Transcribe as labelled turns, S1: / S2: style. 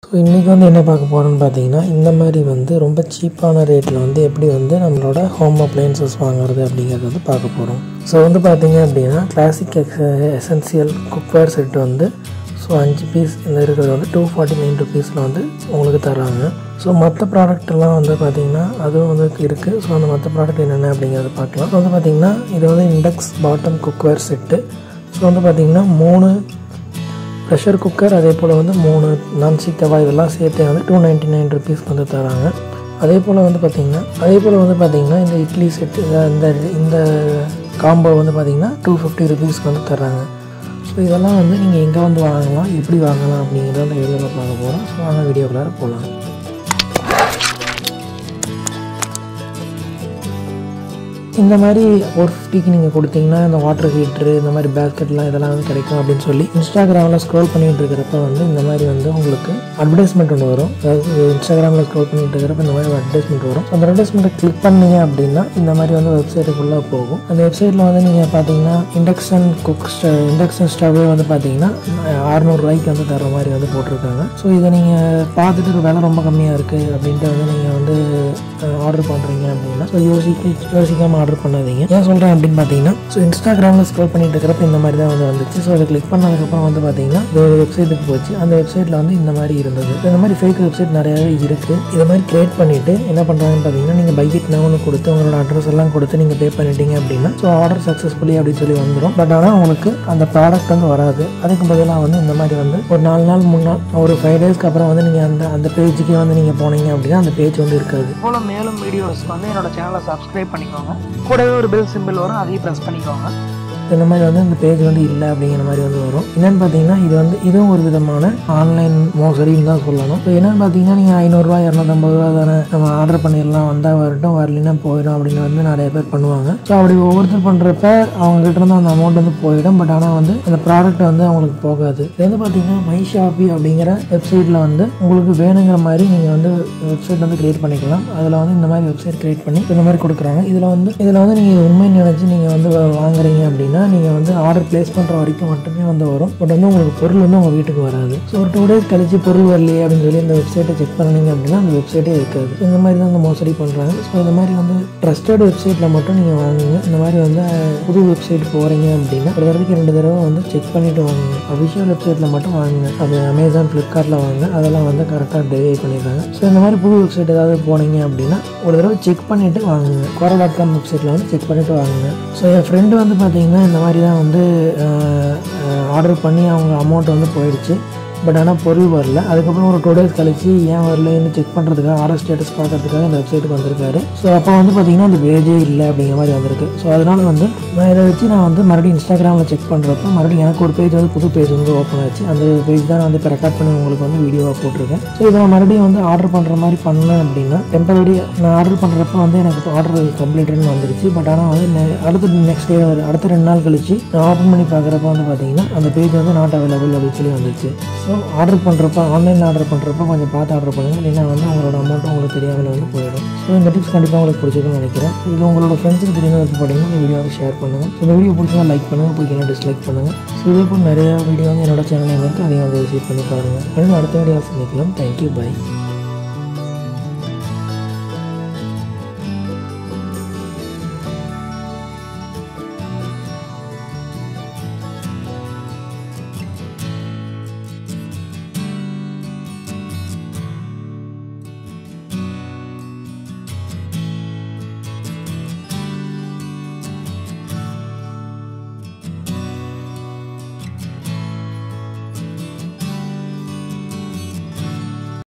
S1: so இன்றைக்கி வந்து என்ன பார்க்க போகிறோன்னு பார்த்தீங்கன்னா இந்த மாதிரி வந்து ரொம்ப சீப்பான ரேட்டில் வந்து எப்படி வந்து நம்மளோட ஹோம் அப்ளையன்சஸ் வாங்குறது அப்படிங்கிறத வந்து பார்க்க போகிறோம் ஸோ வந்து பார்த்தீங்க அப்படின்னா classic X essential cookware set வந்து ஸோ அஞ்சு பீஸ் இந்த இருக்கிறது வந்து டூ ஃபார்ட்டி நைன் ருபீஸில் வந்து உங்களுக்கு தராங்க ஸோ மற்ற ப்ராடக்ட்லாம் வந்து பார்த்திங்கன்னா அதுவும் வந்து இருக்குது ஸோ அந்த மற்ற ப்ராடக்ட் என்னென்ன அப்படிங்கிறத பார்க்கலாம் ஸோ வந்து பார்த்திங்கன்னா இது வந்து index bottom cookware set so வந்து பார்த்திங்கன்னா மூணு ப்ரெஷர் குக்கர் அதே போல் வந்து மூணு நான்ஸ்டிக் தவா இதெல்லாம் சேர்த்து வந்து டூ நைன்ட்டி நைன் ருபீஸ்க்கு வந்து தராங்க அதே போல் வந்து பார்த்திங்கன்னா அதே போல் வந்து பார்த்திங்கன்னா இந்த இட்லி செட்டு இந்த இந்த காம்போ வந்து பார்த்திங்கன்னா டூ ஃபிஃப்டி ருபீஸ்க்கு வந்து தராங்க ஸோ இதெல்லாம் வந்து நீங்கள் எங்கே வந்து வாங்கலாம் எப்படி வாங்கலாம் அப்படிங்கிறத அந்த வீடியோவில் பார்க்க போகிறோம் ஸோ வாங்க வீடியோக்குள்ளார போகலாம் இந்த மாதிரி ஃபோர் ஃபிஃப்டிக்கு நீங்கள் கொடுத்தீங்கன்னா இந்த வாட்டர் ஹீட்ரு இந்த மாதிரி பேஸ்கெட்லாம் இதெல்லாம் வந்து கிடைக்கும் அப்படின்னு சொல்லி இன்ஸ்டாகிராமில் ஸ்க்ரோல் பண்ணிகிட்டு இருக்கிறப்ப வந்து இந்த மாதிரி வந்து உங்களுக்கு அட்வர்டைஸ்மெண்ட் ஒன்று வரும் அதாவது இன்ஸ்டாகிராமில் ஸ்க்ரோல் பண்ணிட்டு இருக்கிறப்ப இந்த மாதிரி அட்வர்டைஸ்மெண்ட் வரும் அந்த அட்வர்டைஸ்மெண்ட்டை கிளிக் பண்ணீங்க அப்படின்னா இந்த மாதிரி வந்து வெப்சைட்டுக்குள்ளே போகும் அந்த வெப்சைட்டில் வந்து நீங்கள் பார்த்தீங்கன்னா இண்டக்ஷன் குக் இண்டக்ஷன் ஸ்டவ்வே வந்து பார்த்தீங்கன்னா அறநூறுவாய்க்கு வந்து தர மாதிரி வந்து போட்டிருக்காங்க ஸோ இதை நீங்கள் பார்த்துட்டு விலை ரொம்ப கம்மியாக இருக்குது அப்படின்ட்டு வந்து நீங்கள் வந்து ஆர்டர் பண்ணுறீங்க அப்படின்னா ஸோ யோசிக்க யோசிக்காமல் ஆர்டர் பண்ணாதீங்க ஏன் சொல்கிறேன் அப்படின்னு பார்த்தீங்கன்னா ஸோ இன்ஸ்டாகிராமில் ஸ்க்ரோல் பண்ணிட்டு இருக்கிறப்ப இந்த மாதிரி தான் வந்து வந்துச்சு ஸோ அதை கிளிக் பண்ணதுக்கப்புறம் வந்து பார்த்தீங்கன்னா இது ஒரு வெப்சைட்டுக்கு போச்சு அந்த வெப்சைட்டில் வந்து இந்த மாதிரி இருந்தது இந்த மாதிரி ஃபேக் வெப்சைட் நிறையாவே இருக்குது இதை மாதிரி கிரியேட் பண்ணிவிட்டு என்ன பண்ணுறாங்கன்னு பார்த்தீங்கன்னா நீங்கள் பைக்கிட் ஒன்று கொடுத்து உங்களோட அட்ரஸ் எல்லாம் கொடுத்து நீங்கள் பே பண்ணிட்டீங்க அப்படின்னா ஸோ ஆர்டர் சக்ஸஸ்ஃபுல்லி அப்படின்னு சொல்லி வந்துடும் பட் ஆனால் உங்களுக்கு அந்த ப்ராடக்ட் வந்து வராது அதுக்கு பதிலாக வந்து இந்த மாதிரி வந்து ஒரு நாலு நாள் முன்னாள் ஒரு ஃபைவ் டேஸ்க்கு அப்புறம் வந்து நீங்கள் அந்த அந்த பேஜுக்கே வந்து நீங்கள் போனீங்க அப்படின்னா அந்த பேஜ் வந்து இருக்காது
S2: போல மேலும் வீடியோஸ்க்கு வந்து என்னோட சேனலை சப்ஸ்கிரைப் பண்ணிக்கோங்க கூடவே ஒரு பெல் சிம்பிள் வரும் அதையும் ப்ரெஸ் பண்ணிக்கோங்க
S1: இந்த மாதிரி வந்து இந்த பேஜ் வந்து இல்லை அப்படிங்கிற மாதிரி வந்து வரும் என்னென்னு பார்த்தீங்கன்னா இது வந்து இதுவும் ஒரு விதமான ஆன்லைன் மோசடின்னு தான் சொல்லணும் இப்போ என்னென்னு பார்த்தீங்கன்னா நீங்கள் ஐநூறுரூவா இரநூத்தம்பது ரூபா தானே நம்ம ஆர்டர் பண்ணிடலாம் வந்தால் வரட்டும் வரலைன்னா போயிடும் அப்படின்னு வந்து நிறைய பேர் பண்ணுவாங்க ஸோ அப்படி ஒவ்வொருத்தர் பண்ணுறப்ப அவங்ககிட்ட இருந்து அந்த அமௌண்ட் வந்து போயிடும் பட் ஆனால் வந்து அந்த ப்ராடக்ட் வந்து அவங்களுக்கு போகாது இது வந்து பார்த்தீங்கன்னா மை ஷாப்பி அப்படிங்கிற வெப்சைட்டில் வந்து உங்களுக்கு வேணுங்கிற மாதிரி நீங்கள் வந்து வெப்சைட் வந்து கிரியேட் பண்ணிக்கலாம் அதில் வந்து இந்த மாதிரி வெப்சைட் கிரியேட் பண்ணி இந்த மாதிரி கொடுக்குறாங்க இதில் வந்து இதில் வந்து நீங்கள் உண்மை நினச்சி நீங்கள் வந்து வாங்குறீங்க அப்படின்னா நீங்கள் வந்து ஆர்டர் ப்ளேஸ் பண்ணுற வரைக்கும் மட்டுமே வந்து வரும் பட் வந்து உங்களுக்கு பொருள் வந்து உங்கள் வீட்டுக்கு வராது ஸோ ஒரு டூ டேஸ் கழிச்சு பொருள் வரலையே அப்படின்னு சொல்லி இந்த வெப்சைட்டை செக் பண்ணீங்க அப்படின்னா அந்த வெப்சைட்டே இருக்காது So, இந்த மாதிரி தான் இந்த மோசடி பண்ணுறாங்க ஸோ இந்த மாதிரி வந்து ட்ரஸ்டட் வெப்சைட்டில் மட்டும் நீங்கள் வாங்குங்க இந்த மாதிரி வந்து அஹ், புது வெப்சைட் போகிறீங்க அப்படின்னா ஒரு தடவைக்கு ரெண்டு தடவை வந்து செக் பண்ணிவிட்டு வாங்குங்க அஃபிஷியல் வெப்சைட்டில் மட்டும் வாங்குங்க அது அமேசான் ஃப்ளிப்கார்ட்டில் வாங்க அதெல்லாம் வந்து கரெக்டாக டெலிவரி பண்ணிடுறாங்க ஸோ இந்த மாதிரி புது வெப்சைட் ஏதாவது போனீங்க அப்படின்னா ஒரு தடவை செக் பண்ணிவிட்டு வாங்குங்க கோரா டாட் காம் வெப்சைட்டில் வந்து செக் பண்ணிவிட்டு வாங்குங்க ஸோ என் ஃப்ரெண்டு வந்து பார்த்தீங்கன்னா இந்த மாதிரி தான் வந்து ஆர்டர் பண்ணி அவங்க அமௌண்ட் வந்து போயிடுச்சு பட் ஆனால் பொருள் வரல அதுக்கப்புறம் ஒரு டூ டேஸ் கழிச்சு ஏன் வரலன்னு செக் பண்ணுறதுக்காக ஆர்டர் ஸ்டேட்டஸ் பார்க்கறதுக்காக இந்த வெப்சைட்டுக்கு வந்திருக்காரு ஸோ அப்போ வந்து பார்த்தீங்கன்னா அந்த பேஜே இல்லை அப்படிங்கிற மாதிரி வந்திருக்கு ஸோ அதனால் வந்து நான் இதை வச்சு நான் வந்து மறுபடியும் இன்ஸ்டாகிராமில் செக் பண்ணுறப்ப மறுபடியும் எனக்கு ஒரு பேஜ் வந்து புது பேஜ் வந்து ஓப்பன் ஆச்சு அந்த பேஜ் தான் நான் வந்து இப்போ ரெக்கார்ட் பண்ணி உங்களுக்கு வந்து வீடியோவாக போட்டிருக்கேன் ஸோ இதை நான் மறுபடியும் வந்து ஆர்டர் பண்ணுற மாதிரி பண்ணேன் அப்படின்னா டெம்பரரி நான் ஆர்டர் பண்ணுறப்ப வந்து எனக்கு ஆர்டர் கம்ப்ளீட்டட்னு வந்துருச்சு பட் ஆனால் வந்து நெ- அடுத்த நெக்ஸ்ட் டே அடுத்த ரெண்டு நாள் கழிச்சு நான் ஓப்பன் பண்ணி பார்க்குறப்ப வந்து பார்த்தீங்கன்னா அந்த பேஜ் வந்து நாட் அவைலபிள் அப்படின்னு சொல்லி வந்துருச்சு ஸோ ஆர்டர் பண்ணுறப்ப ஆன்லைனில் ஆர்டர் பண்ணுறப்ப கொஞ்சம் பார்த்து ஆர்டர் பண்ணுங்கள் இல்லைன்னா வந்து உங்களோட அமௌண்ட் உங்களுக்கு தெரியாமல் வந்து போயிடும் ஸோ இந்த டிப்ஸ் கண்டிப்பாக உங்களுக்கு பிடிச்சிருக்குன்னு நினைக்கிறேன் இது உங்களோட ஃப்ரெண்ட்ஸுக்கு தெரியாமல் விருப்பப்பட்டீங்கன்னா இந்த வீடியோவை ஷேர் பண்ணுங்கள் இந்த வீடியோ பிடிச்சா லைக் பண்ணுங்கள் பிடிக்கலாம் டிஸ்லைக் பண்ணுங்கள் ஸோ இதே போல் நிறைய வீடியோ வந்து என்னோட சேனலில் இருக்குது அதையும் வந்து விசிட் பண்ணி பாருங்கள் அடுத்த வீடியோ சந்திக்கலாம் தேங்க்யூ பை